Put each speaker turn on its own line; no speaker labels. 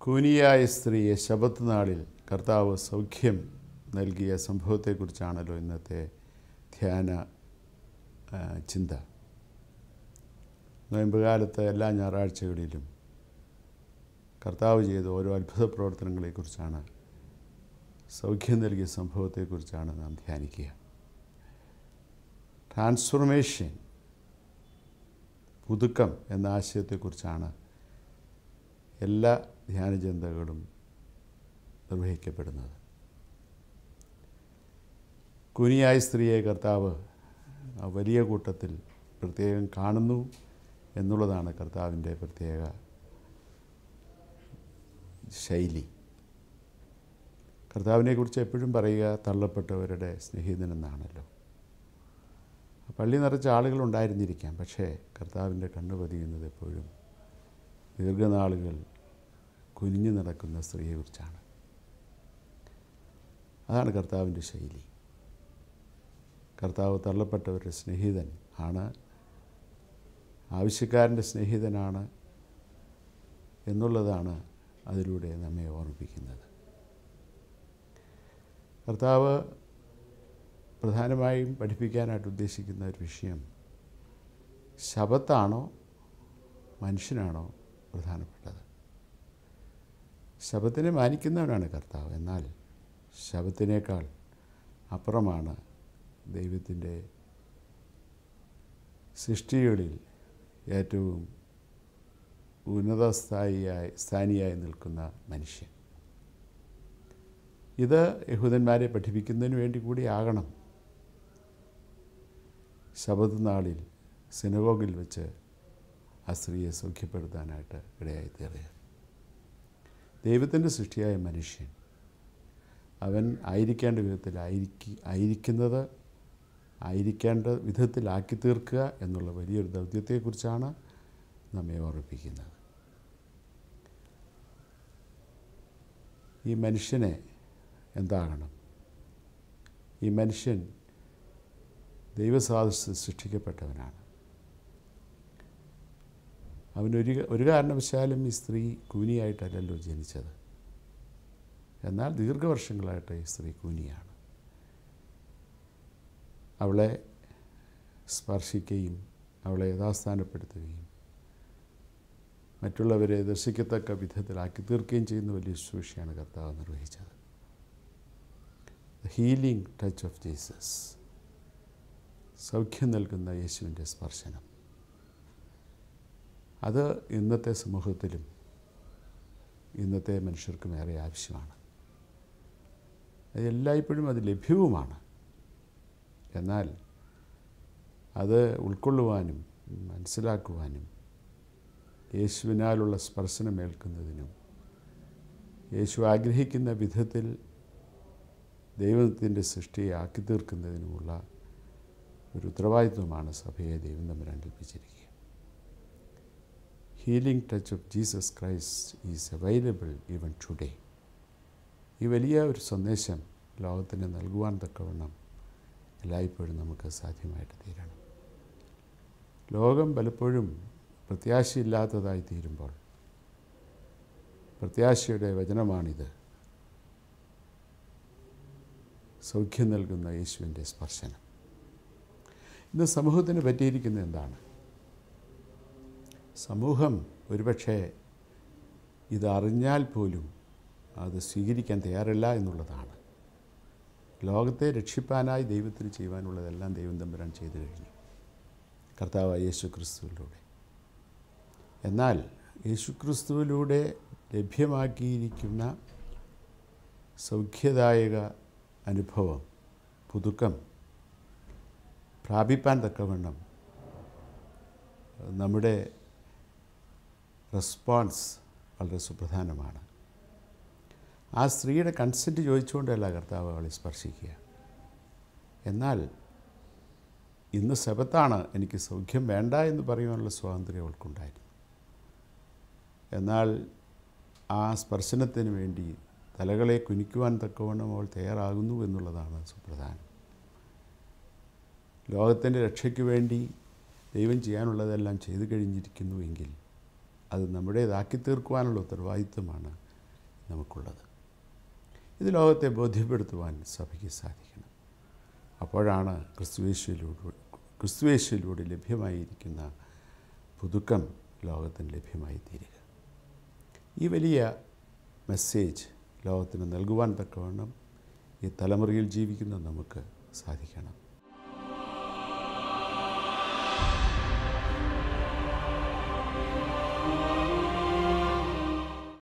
കൂനിയായ സ്ത്രീയെ ശബത്ത് നാളിൽ കർത്താവ് സൗഖ്യം നൽകിയ സംഭവത്തെക്കുറിച്ചാണല്ലോ ഇന്നത്തെ ധ്യാന ആ, ചിന്ത നോയമ്പുകാലത്ത് എല്ലാ ഞായറാഴ്ചകളിലും കർത്താവ് ചെയ്ത ഓരോ അത്ഭുത പ്രവർത്തനങ്ങളെക്കുറിച്ചാണ് സൗഖ്യം നൽകിയ സംഭവത്തെക്കുറിച്ചാണ് നാം ധ്യാനിക്കുക ട്രാൻസ്ഫോർമേഷൻ പുതുക്കം എന്ന ആശയത്തെക്കുറിച്ചാണ് എല്ലാ ധ്യാനചിന്തകളും നിർവഹിക്കപ്പെടുന്നത് കുനിയായ സ്ത്രീയെ കർത്താവ് ആ വലിയ കൂട്ടത്തിൽ പ്രത്യേകം കാണുന്നു എന്നുള്ളതാണ് കർത്താവിൻ്റെ പ്രത്യേക ശൈലി കർത്താവിനെക്കുറിച്ച് എപ്പോഴും പറയുക തള്ളപ്പെട്ടവരുടെ സ്നേഹിതനെന്നാണല്ലോ പള്ളി നിറച്ച ആളുകളുണ്ടായിരുന്നിരിക്കാം പക്ഷേ കർത്താവിൻ്റെ കണ്ണു പതിയുന്നത് എപ്പോഴും ദീർഘനാളുകൾ കുനിഞ്ഞു നടക്കുന്ന സ്ത്രീയെക്കുറിച്ചാണ് അതാണ് കർത്താവിൻ്റെ ശൈലി കർത്താവ് തള്ളപ്പെട്ടവരുടെ സ്നേഹിതൻ ആണ് ആവശ്യക്കാരൻ്റെ സ്നേഹിതനാണ് എന്നുള്ളതാണ് അതിലൂടെ നമ്മെ ഓർമ്മിപ്പിക്കുന്നത് കർത്താവ് പ്രധാനമായും പഠിപ്പിക്കാനായിട്ട് ഉദ്ദേശിക്കുന്ന ഒരു വിഷയം ശബത്താണോ മനുഷ്യനാണോ പ്രധാനപ്പെട്ടത് ശബത്തിനെ മാനിക്കുന്നവനാണ് കർത്താവ് എന്നാൽ ശബത്തിനേക്കാൾ അപ്പുറമാണ് ദൈവത്തിൻ്റെ സൃഷ്ടികളിൽ ഏറ്റവും ഉന്നത സ്ഥായിയായി സ്ഥാനിയായി നിൽക്കുന്ന മനുഷ്യൻ ഇത് യഹൂദന്മാരെ പഠിപ്പിക്കുന്നതിന് വേണ്ടി കൂടി ആകണം ശബത് നാളിൽ സിനഗോഗിൽ വെച്ച് ആ സ്ത്രീയെ സൗഖ്യപ്പെടുത്താനായിട്ട് ഇടയായി തീരുക ദൈവത്തിൻ്റെ സൃഷ്ടിയായ മനുഷ്യൻ അവൻ ആയിരിക്കേണ്ട വിധത്തിൽ ആയിരിക്കി ആയിരിക്കുന്നത് ആയിരിക്കേണ്ട വിധത്തിലാക്കി തീർക്കുക എന്നുള്ള വലിയൊരു ദൗത്യത്തെക്കുറിച്ചാണ് നമ്മെ ഓർമ്മിപ്പിക്കുന്നത് ഈ മനുഷ്യനെ എന്താകണം ഈ മനുഷ്യൻ ദൈവസാദൃശ്യ സൃഷ്ടിക്കപ്പെട്ടവനാണ് അവനൊരു ഒരു കാരണവശാലും ഈ സ്ത്രീ കൂനിയായിട്ടല്ലല്ലോ ജനിച്ചത് എന്നാൽ ദീർഘവർഷങ്ങളായിട്ട് ഈ സ്ത്രീ കൂനിയാണ് അവളെ സ്പർശിക്കുകയും അവളെ യഥാസ്ഥാനപ്പെടുത്തുകയും മറ്റുള്ളവരെ ദർശിക്കത്തക്ക വിധത്തിലാക്കി തീർക്കുകയും ചെയ്യുന്ന വലിയ ശുശ്രൂഷയാണ് കർത്താവ് നിർവഹിച്ചത് the healing touch of Jesus സൗഖ്യം നൽകുന്ന യേശുവിൻ്റെ സ്പർശനം അത് ഇന്നത്തെ സമൂഹത്തിലും ഇന്നത്തെ മനുഷ്യർക്കും ഏറെ ആവശ്യമാണ് അത് എല്ലായ്പ്പോഴും അത് ലഭ്യവുമാണ് എന്നാൽ അത് ഉൾക്കൊള്ളുവാനും മനസ്സിലാക്കുവാനും യേശുവിനാലുള്ള സ്പർശനമേൽക്കുന്നതിനും യേശു ആഗ്രഹിക്കുന്ന വിധത്തിൽ ദൈവത്തിൻ്റെ സൃഷ്ടിയെ ആക്കി തീർക്കുന്നതിനുമുള്ള ഒരു ഉത്തരവാദിത്വമാണ് സഭയെ ദൈവം തമ്മിൽ ഏൽപ്പിച്ചിരിക്കുക healing touch of Jesus Christ is available even today ഈ വലിയ ഒരു സന്ദേശം ലോകത്തിന് നൽകുവാൻ തക്കവണ്ണം എല്ലായ്പ്പോഴും നമുക്ക് സാധ്യമായിട്ട് തീരണം ലോകം പലപ്പോഴും പ്രത്യാശയില്ലാത്തതായി തീരുമ്പോൾ പ്രത്യാശയുടെ വചനമാണിത് സൗഖ്യം നൽകുന്ന യേശുവിൻ്റെ സ്പർശനം ഇന്ന് സമൂഹത്തിന് പറ്റിയിരിക്കുന്ന എന്താണ് സമൂഹം ഒരുപക്ഷെ ഇതറിഞ്ഞാൽ പോലും അത് സ്വീകരിക്കാൻ തയ്യാറല്ല എന്നുള്ളതാണ് ലോകത്തെ രക്ഷിപ്പാനായി ദൈവത്തിന് ചെയ്യുവാനുള്ളതെല്ലാം ദൈവം തമ്പുരാൻ ചെയ്തു കഴിഞ്ഞു കർത്താവ് യേശു ക്രിസ്തുവിലൂടെ എന്നാൽ യേശുക്രിസ്തുവിലൂടെ ലഭ്യമാക്കിയിരിക്കുന്ന സൗഖ്യദായക അനുഭവം പുതുക്കം പ്രാപിപ്പാൻ തക്കവണ്ണം നമ്മുടെ റെസ്പോൺസ് വളരെ സുപ്രധാനമാണ് ആ സ്ത്രീയുടെ കൺസെൻറ്റ് ചോദിച്ചുകൊണ്ടല്ല കർത്താവ് അവളെ സ്പർശിക്കുക എന്നാൽ ഇന്ന് ശബത്താണ് എനിക്ക് സൗഖ്യം വേണ്ട എന്ന് പറയുവാനുള്ള സ്വാതന്ത്ര്യം അവൾക്കുണ്ടായിരുന്നു എന്നാൽ ആ സ്പർശനത്തിന് വേണ്ടി തലകളെ കുനിക്കുവാൻ തക്കവണ്ണം അവൾ തയ്യാറാകുന്നു എന്നുള്ളതാണ് സുപ്രധാനം ലോകത്തിൻ്റെ രക്ഷയ്ക്ക് വേണ്ടി ദൈവം ചെയ്യാനുള്ളതെല്ലാം ചെയ്തു കഴിഞ്ഞിരിക്കുന്നുവെങ്കിൽ അത് നമ്മുടേതാക്കി തീർക്കുവാനുള്ള ഉത്തരവാദിത്വമാണ് നമുക്കുള്ളത് ഇത് ലോകത്തെ ബോധ്യപ്പെടുത്തുവാൻ സഭയ്ക്ക് സാധിക്കണം അപ്പോഴാണ് ക്രിസ്തുവേശ്വയിലൂടെ ക്രിസ്തുവേശ്വയിലൂടെ ലഭ്യമായിരിക്കുന്ന പുതുക്കം ലോകത്തിന് ലഭ്യമായി തീരുക ഈ വലിയ മെസ്സേജ് ലോകത്തിന് നൽകുവാൻ തക്കവണ്ണം ഈ തലമുറയിൽ ജീവിക്കുന്ന നമുക്ക് സാധിക്കണം